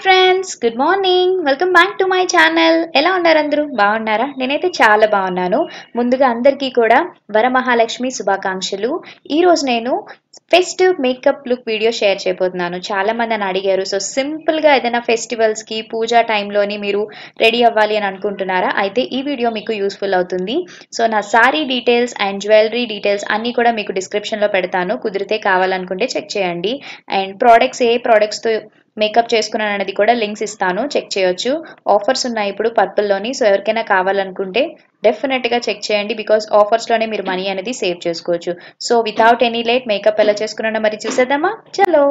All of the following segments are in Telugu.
friends good morning welcome back to my channel ఎలా ఉన్నారు అందరూ బాగున్నారా నేనైతే చాలా బాగున్నాను ముందుగా అందరికీ కూడా వరమహాలక్ష్మి శుభాకాంక్షలు ఈ రోజు నేను festive makeup look video share చేయబోతున్నాను చాలా మంది అని అడిగారు సో సింపుల్ గా ఏదైనా ఫెస్టివల్స్ కి పూజా టైంలోని మీరు రెడీ అవ్వాలి అని అనుకుంటున్నారా అయితే ఈ వీడియో మీకు యూస్ఫుల్ అవుతుంది సో నా sari details and jewellery details అన్ని కూడా మీకు డిస్క్రిప్షన్ లో పెడతాను కుదిరితే కావాలనుకుంటే చెక్ చేయండి అండ్ ప్రోడక్ట్స్ ఏ ప్రోడక్ట్స్ తో మేకప్ చేసుకున్నాను అనేది కూడా లింక్స్ ఇస్తాను చెక్ చేయొచ్చు ఆఫర్స్ ఉన్నాయి ఇప్పుడు పర్పుల్లోని సో ఎవరికైనా కావాలనుకుంటే డెఫినెట్గా చెక్ చేయండి బికాస్ ఆఫర్స్లోనే మీరు మనీ అనేది సేవ్ చేసుకోవచ్చు so without any late makeup ఎలా చేసుకున్నానో మరి చూసేద్దామా చలో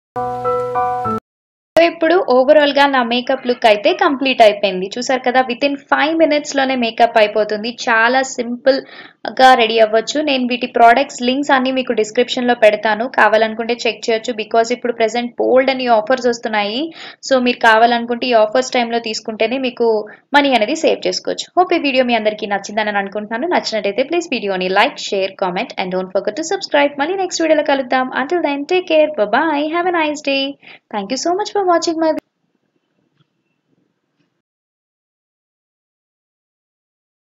సో ఇప్పుడు ఓవరాల్ గా నా మేకప్ లుక్ అయితే కంప్లీట్ అయిపోయింది చూసారు కదా విత్ ఇన్ ఫైవ్ మినిట్స్ లోనే మేకప్ అయిపోతుంది చాలా సింపుల్ గా రెడీ అవ్వచ్చు నేను వీటి ప్రోడక్ట్స్ లింక్స్ అన్ని మీకు డిస్క్రిప్షన్ లో పెడతాను కావాలనుకుంటే చెక్ చేయొచ్చు బికాస్ ఇప్పుడు ప్రెసెంట్ బోల్డ్ అని ఆఫర్స్ వస్తున్నాయి సో మీరు కావాలనుకుంటే ఈ ఆఫర్స్ టైంలో తీసుకుంటేనే మీకు మనీ అనేది సేవ్ చేసుకోవచ్చు హోప్ ఈ వీడియో మీ అందరికీ నచ్చిందని అనుకుంటున్నాను నచ్చినట్టయితే ప్లీజ్ వీడియోని like share comment and don't forget to subscribe మళ్ళీ నెక్స్ట్ వీడియోలో కలుద్దాం until then take care bye have a nice day thank you so much for watching my